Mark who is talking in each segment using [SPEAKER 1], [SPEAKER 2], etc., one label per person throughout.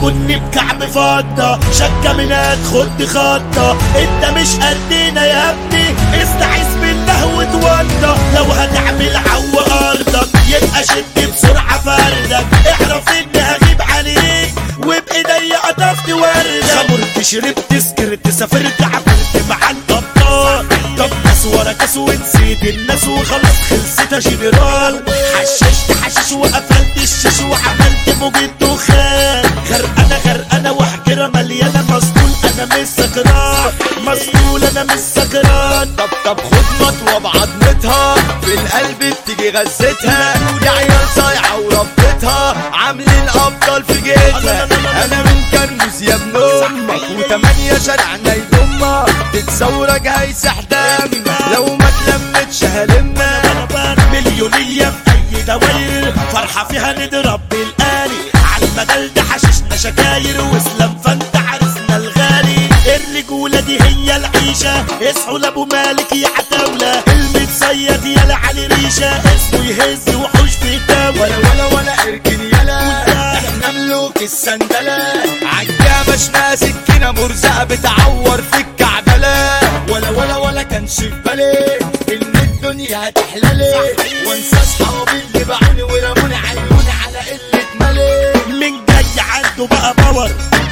[SPEAKER 1] بني بكعب فضة شكة من خد خطة انت مش قدنا يا ابني استعيذ بالله وتوضى لو هتعمل عو ارضك يبقى شد بسرعة فردك اعرف اني هغيب عليك وبايدي قطفت وردك خمرت شربت سكرت سافرت عملت مع الابطال طب ناس ورا كاس ونسيت الناس وخلاص خلصت يا جنرال حششت حشيش وقفلت الشاش وعملت موجة دخان غرقانة غرقانة وحجرة مليانة مسطول انا مش سكران مسطول انا مش سكران
[SPEAKER 2] طب طب خد مطوة بعضمتها في القلب بتيجي غزتها يا عيال صايعة وربتها عاملين ابطال في جيتها انا من كرموز يا ابن امك وتمانية شارعنا يضمك تتصورك هيسح دم لو ما تلمتش هلمك
[SPEAKER 1] مليونية في أي دواير فرحة فيها نضرب بالآلي على المجال ده حششنا شكاير واسلام فانت عرسنا الغالي الرجولة دي هي العيشة اصحوا لأبو مالك يا عتاولة المتصيد يا علي ريشة اسمه يهز وحوش في الدولة
[SPEAKER 2] ولا ولا ولا اركن يلا احنا ملوك السندلة عالجامة شنا سكينة مرزقة بتعور في الكعبلة ولا ولا ولا كانش في بالي ان الدنيا هتحلالي وانسى اصحابي اللي باعوني ورموني عيوني على قلة مالي
[SPEAKER 1] من جاي عنده بقى باور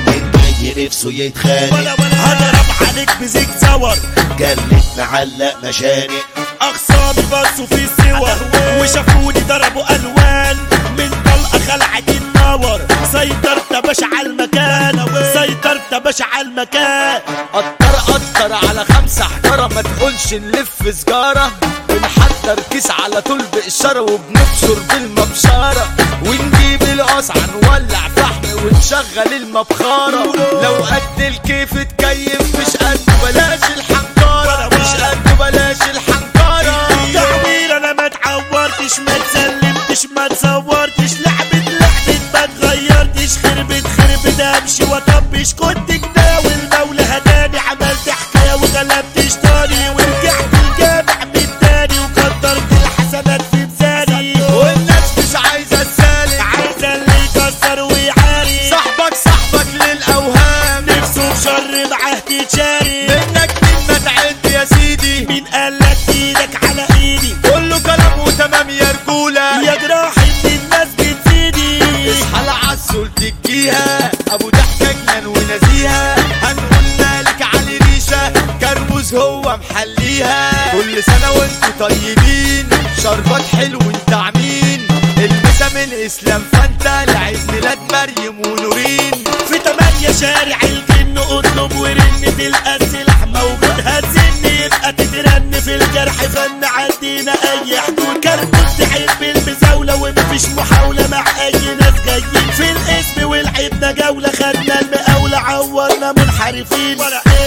[SPEAKER 3] جاي نفسه يتخانق
[SPEAKER 1] ولا ولا هضرب عليك بزيك زور
[SPEAKER 3] جلت معلق مشانق
[SPEAKER 1] اخصامي بصوا في الصور وشافوني ضربوا الوان من طلقه خلعت النور سيطرت يا باشا على المكان سيطرت يا باشا على المكان
[SPEAKER 2] قطر قطر على خمسة حجرة ما تقولش نلف سجارة بنحضر كيس على طول بإشارة وبنبشر بالمبشرة ونجيب القصع نولع فحم ونشغل المبخرة لو قد الكيف تكيف مش قد بلاش الحنكرة مش قد بلاش الحنكرة
[SPEAKER 1] تعوير انا ما اتعورتش ما اتسلمتش ما اتصورتش لعبت لعبت ما اتغيرتش خربت خربت امشي واطبش كنت جناوي المولى هداني عملت حكايه وغلبت شطاني ورجعت الجامع من تاني وكترت الحسنات في ميزاني
[SPEAKER 2] والناس مش عايزة تسالك
[SPEAKER 1] عايزه اللي يكسر ويعاري
[SPEAKER 2] صاحبك صاحبك للأوهام
[SPEAKER 1] نفسه في شر معاه تتشاري
[SPEAKER 2] منك مين تعد يا سيدي
[SPEAKER 1] مين قالك ايدك على ايدي
[SPEAKER 2] كله كلام وتمام يا رجولة
[SPEAKER 1] يا جراح ان الناس بتزيدي
[SPEAKER 2] اصحى العسل تجيها ابو ضحكة جنان ونزيها هنقول مالك علي ريشة كرموز هو محليها كل سنة وانتوا طيبين شربات حلو انت عمين المسا من اسلام فانتا لعيد ميلاد مريم ونورين
[SPEAKER 1] في تمانية شارع الجن اطلب ورن تلقى السلاح موجود هتزن يبقى تترن في الجرح فن عدينا اي حدود كربوز تحب المزاولة ومفيش محاولة مع اي ناس جايين في الاسم ولعبنا جولة خدنا المقاولة عورنا منحرفين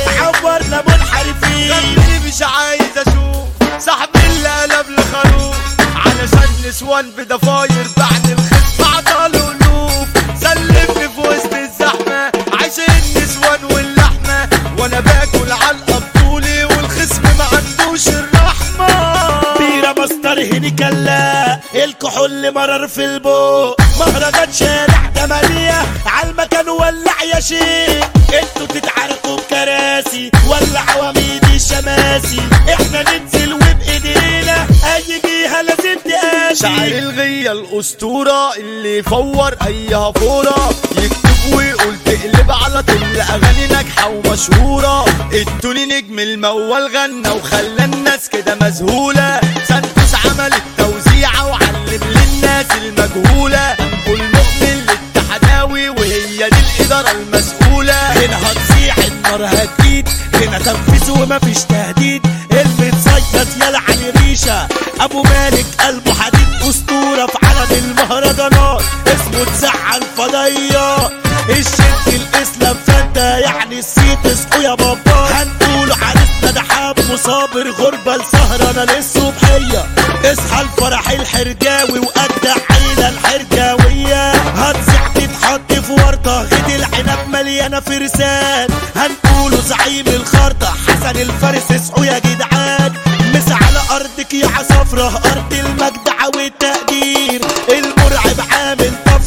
[SPEAKER 1] عورنا منحرفين
[SPEAKER 2] خليني مش عايز اشوف صاحبي اللي قلب لخروف علشان نسوان بضفاير بعد الخف عطاله الوف سلمني في وسط الزحمه عايشين النسوان واللحمه وانا باكل علقه بطولي والخصم ما عندوش الرحمه
[SPEAKER 1] بيرة مستر هني كلا الكحول مرر في البوق مهرجان شارع تمانية عالمكان ولع يا شيخ انتوا تتعاركوا بكراسي ولا عواميد الشماسي احنا ننزل وبايدينا اي جهة لازم
[SPEAKER 2] شاعر
[SPEAKER 1] تقاسي
[SPEAKER 2] الغية الأسطورة اللي يفور أي هفورة يكتب ويقول تقلب على طول أغاني ناجحة ومشهورة التوني نجم الموال غنى وخلى الناس كده مذهولة سانتوس عمل التوزيعة وعلم للناس المجهولة والمؤمن للتحداوي وهي دي الإدارة المسؤولة
[SPEAKER 1] هنا هتصيح النار هتجيد هنا تنفيذ ومفيش تهديد المتصيد يلا علي ريشة ابو مالك قلبه حديد اسطورة في عالم المهرجانات اسمه تزعل فضية الشرك الاسلام فانت يعني السيت اصحوا يا بابا هنقوله عرفنا ده حب صابر غربة لسهرة انا للصبحية اصحى الفرح الحرجاوي وأجدع عيلة الحرجاوية هتصيح تتحط في ورطة غد العنب مليانة فرسان هنقوله زعيم الخرطة حسن الفارس اصحوا يا جدعان مس على ارضك يا عصافرة ارض المجدعة والتقدير المرعب عامل طفرة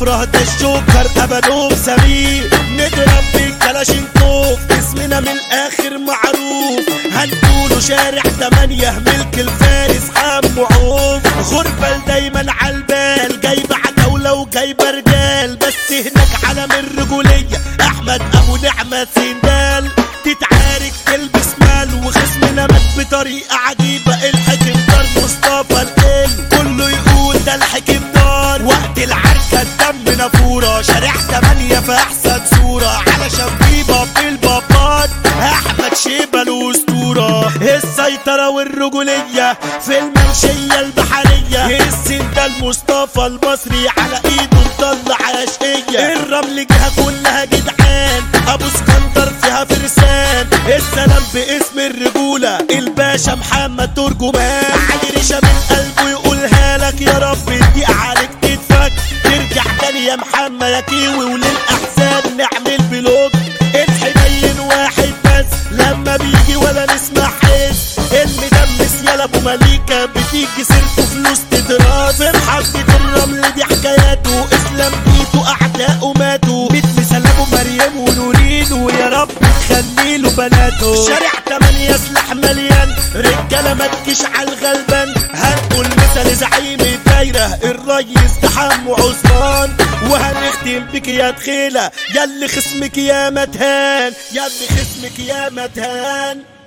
[SPEAKER 1] الطفرة ده الجوكر ابانوف سمير نضرب بالكلاشينكوف اسمنا من الاخر معروف هنقوله شارع تمانية ملك الفارس حمو عوف غربة دايما عالبال جايبة عتاولة وجايبة رجال بس هناك علم الرجولية احمد ابو نعمة سندال تتعارك تلبس مال وخصمنا مات بطريقة عجيبة الحكم دار مصطفى الكل كله يقول ده الحكم دار وقت العركة الدم نافورة شارع تمانية في احسن صورة علشان في باب البابات احمد شيبة الاسطورة السيطرة والرجولية في المنشية البحرية السندال مصطفى المصري على ايده مطلع عشقية الرمل جهة كلها جدعان ابو اسكندر فيها فرسان السلام باسم الرجولة الباشا محمد ترجمان علي ريشة من قلبه يقولها لك يا رب دي عليك تتفك ترجع تاني يا محمد يا كيوي وللاحزان نعمل بلوك الحنين واحد بس لما بيجي ولا نسمع حس المدمس يا ابو مليكة بتيجي سيرته فلوس تدراس في محطة الرمل دي حكاياته اسلام بيته اعدائه ماتوا مثل سلامه مريم ونورين ويا رب تخلي له بناته شارع تمانية سلاح مليان رجالة ما تجيش على الغلبان هنقول مثل زعيم الدايرة الريس ده حمو عثمان وهنختم بك يا تخيلة ياللي خصمك يا متهان ياللي خصمك يا متهان